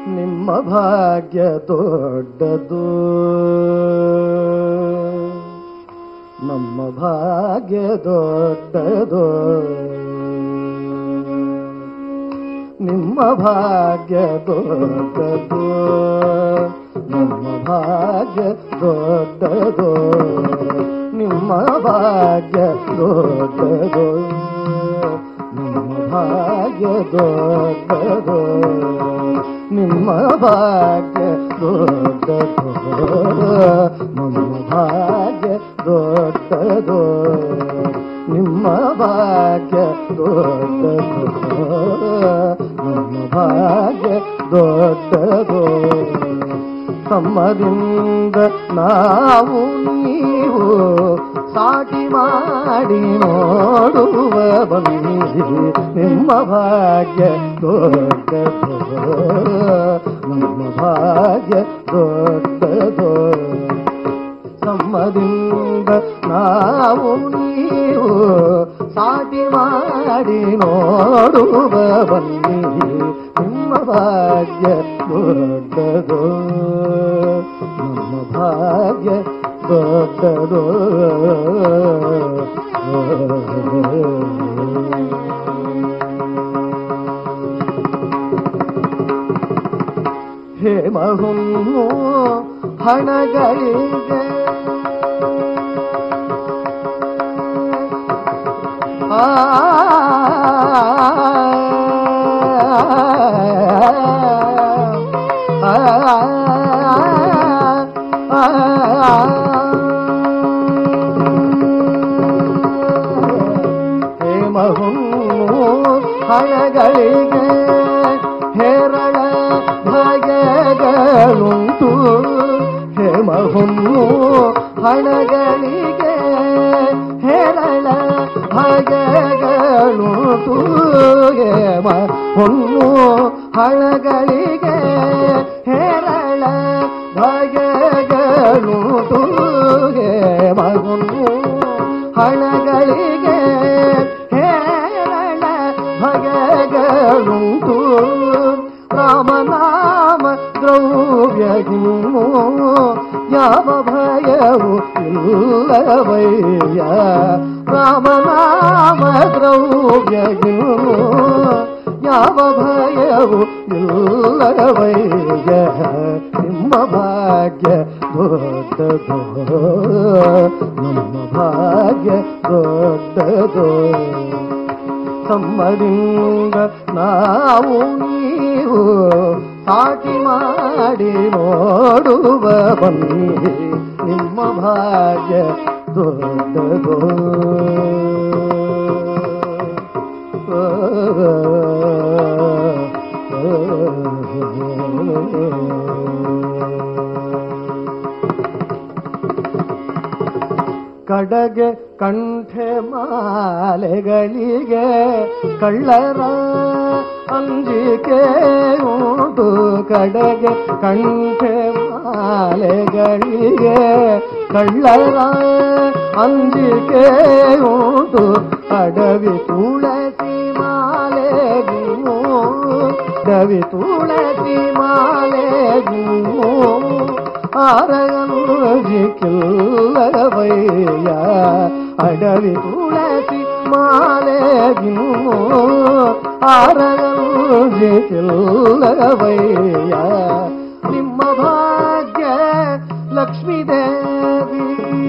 ನಿಮ್ಮ ಭಾಗ್ಯ ದೊಡ್ಡದು ನಮ್ಮ ಭಾಗ್ಯ ದೊಡ್ಡದು ನಿಮ್ಮ ಭಾಗ್ಯ ದೊಡ್ಡದು ನಮ್ಮ ಭಾಗ್ಯ ದೊಡ್ಡದು ನಿಮ್ಮ ಭಾಗ್ಯ ದೊಡ್ಡದು ನಿಮ್ಮ ಭಾಗ್ಯ ದೊಡ್ಡದು ನಿಮ್ಮ ಭಾಗ್ಯ ದೊಡ್ಡದು ನಮ್ಮ ಭಾಗ್ಯ ದೊಡ್ಡದು ನಿಮ್ಮ ಭಾಗ್ಯ ದೊಡ್ಡದು ನಮ್ಮ ಭಾಗ್ಯ ದೊಡ್ಡದು ತಮ್ಮದಿಂದ ನಾವು ನೀವು ಸಾಟಿ ಮಾಡಿ ನೋಡುವ ಬನ್ನಿ ನಿಮ್ಮ ಭಾಗ್ಯ ದೊಡ್ಡದು ನಮ್ಮ ಭಾಗ್ಯ ದೊಡ್ಡದು ಸಮ್ಮದಿಂದ ನಾವು ನೀವು ಸಾಟಿ ಮಾಡಿ ನೋಡುವ ಬನ್ನಿ ನಿಮ್ಮ ಭಾಗ್ಯ ದೊಡ್ಡದು ನಮ್ಮ ಭಾಗ್ಯ ದೊಡ್ಡದು ಹೇಮಹುನ್ನು ಹಣಗಳಿಗೆ ಆ ಹೇಮಹುನ್ನು ಹಣಗಳಿಗೆ ಹೇರಳ ಭಯಗಳುಂಟು ಹೇಮಹುನ್ನು ಹಣಗಳಿಗೆ ಹೇರಳ ಭಯಗಳುಂಟು ಹೇಮ ಹೊನ್ನು ಹಣಗಳಿಗೆ ಹೇರಳ ಭಯಗಳುಂಟು ಹೇಮ ಹೊನ್ನು ಹಣಗಳಿಗೆ ಹೇರಳ ಭಯಗಳುಂಟು ರಾಮನಾಮ ದ್ರವ್ಯಗಿನ್ನು ಯಾವ ಭಯವು ಇಲ್ಲವಯ್ಯ ರಾಮನಾಮ ದ್ರವ್ಯಗಿನ್ನು ಯಾವ ಭಯವು ಇಲ್ಲವಯ್ಯ ನಿಮ್ಮ ಭಾಗ್ಯ ದೊಡ್ಡದು ನಮ್ಮ ಭಾಗ್ಯ ದೊಡ್ಡದು ತಮ್ಮದಿಂದ ನಾವು ನೀವು ಸಾಟಿ ಮಾಡಿ ನೋಡುವ ಬನ್ನಿ ನಿಮ್ಮ ಭಾಗ್ಯ ದೊಡ್ಡದು ಕಡಗೆ ಕಂಠೆ ಮಾಲೆಗಳಿಗೆ ಕಳ್ಳರ ಅಂಜಿಕೆ ಉಂಟು ಕಡೆಗೆ ಕಂಠೆ ಮಾಲೆಗಳಿಗೆ ಕಳ್ಳರ ಅಂಜಿಕೆ ಉಂಟು ಅಡವಿ ತುಳಸಿ ಮಾಲೆಗೂ ಡವಿ ತುಳಸಿ ಮಾಲೆಗೂ ಆರಗಂಜಿಕಿಲ್ಲವಯ್ಯ ಅಡವಿ ತುಳಸಿ ಮಾಲೆಗಿನು ಆರಗಂಜಿಕಿಲ್ಲವಯ್ಯ ನಿಮ್ಮ ಭಾಗ್ಯ ಲಕ್ಷ್ಮೀ ದೇವಿ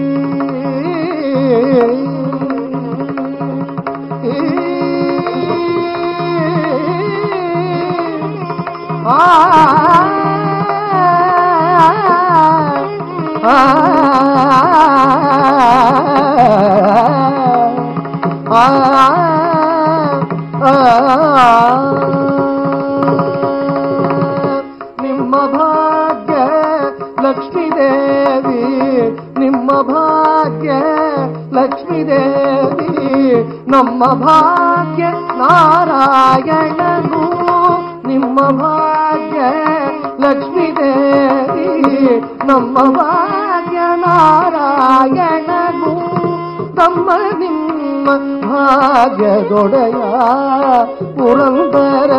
ನಿಮ್ಮ ಭಾಗ್ಯ ಲಕ್ಷ್ಮೀ ದೇವಿ ನಿಮ್ಮ ಭಾಗ್ಯ ಲಕ್ಷ್ಮೀ ದೇವಿ ನಮ್ಮ ಭಾಗ್ಯ ನಾರಾಯಣನು ನಿಮ್ಮ ಭಾಗ್ಯ ಲಕ್ಷ್ಮೀ ದೇವಿ ನಮ್ಮ ಭಾಗ್ಯ ನಾರಾಯಣನು ತಮ್ಮ ನಿಮ್ಮ ಭಾಗ್ಯದೊಡೆಯ ಪುರಂದರ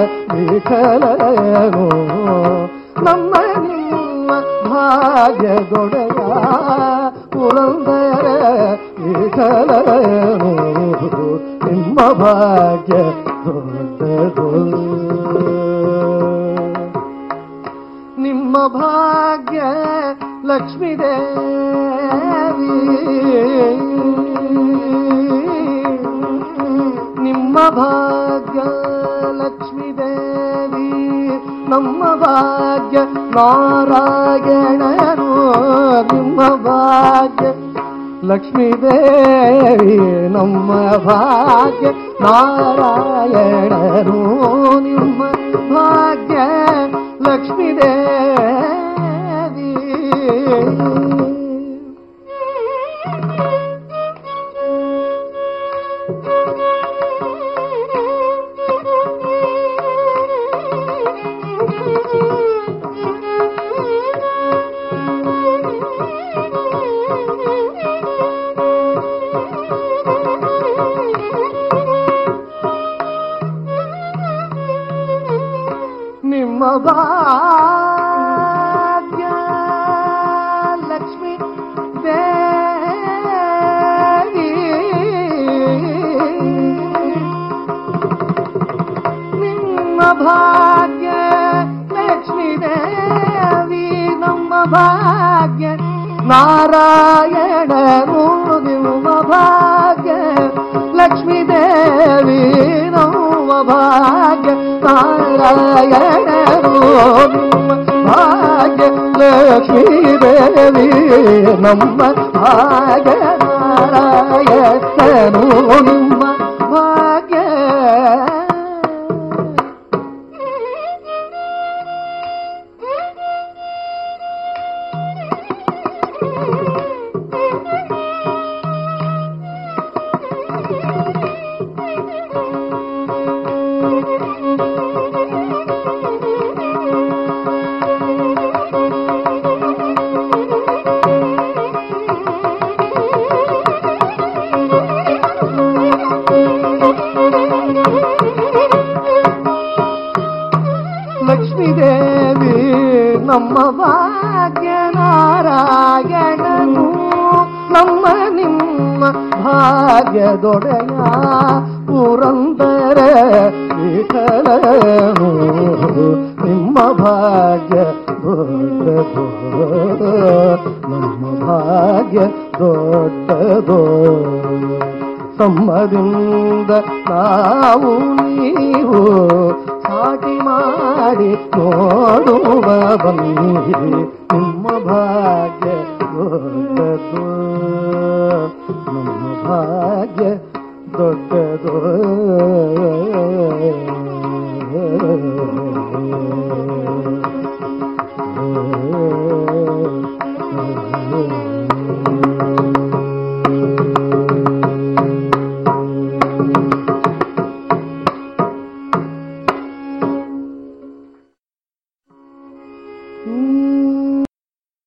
ವಿಠಲನು ನಮ್ಮ ನಿಮ್ಮ ಭಾಗ್ಯದೊಡೆಯ ಪುರಂದರ ವಿಠಲನು ನಿಮ್ಮ ಭಾಗ್ಯ ದೊಡ್ಡದು ನಿಮ್ಮ ಭಾಗ್ಯ ಲಕ್ಷ್ಮೀ ದೇವಿ ನಿಮ್ಮ ಭಾಗ್ಯ ಲಕ್ಷ್ಮೀ ದೇವಿ ನಮ್ಮ ಭಾಗ್ಯ ನಾರಾಯಣನು ನಿಮ್ಮ ಭಾಗ್ಯ ಲಕ್ಷ್ಮೀ ದೇವಿ ನಮ್ಮ ಭಾಗ್ಯ ನಾರಾಯಣನು ನಿಮ್ಮ ಭಾಗ್ಯ ಲಕ್ಷ್ಮೀ ದೇವಿ ನಿಮ್ಮ ಭಾಗ್ಯ ಲಕ್ಷ್ಮೀ ದೇವಿ ನಿಮ್ಮ ಭಾಗ್ಯ ಲಕ್ಷ್ಮೀ ದೇವಿ ನಮ್ಮ ಭಾಗ್ಯ ನಾರಾಯಣನು ನಿಮ್ಮ ಭಾಗ್ಯ ಲಕ್ಷ್ಮೀ ದೇವಿ ನಮ್ಮ ಭಾಗ್ಯ ನಾರಾಯಣನು ನಿಮ್ಮ ಭಾಗ್ಯ ಲಕ್ಷ್ಮೀ ದೇವಿ ನಮ್ಮ ಭಾಗ್ಯ ನಾರಾಯಣನು ನಿಮ್ಮ ಭಾಗ್ಯ ಲಕ್ಷ್ಮೀ ದೇವಿ ನಮ್ಮ ಭಾಗ್ಯ ನಾರಾಯಣನು ನಮ್ಮ ನಿಮ್ಮ ಭಾಗ್ಯದೊಡೆಯ ಪುರಂದರ ವಿಠಲನು ನಿಮ್ಮ ಭಾಗ್ಯ ದೊಡ್ಡದು ನಮ್ಮ ಭಾಗ್ಯ ದೊಡ್ಡದು ಸಮ್ಮದಿಂದ ನಾವು ನೀವು ಸಾಟಿ ಮಾಡಿ ನೋಡುವ ಬನ್ನಿರಿ ನಿಮ್ಮ ಭಾಗ್ಯ ದೊಡ್ಡದು ನಮ್ಮ ಭಾಗ್ಯ ದೊಡ್ಡದು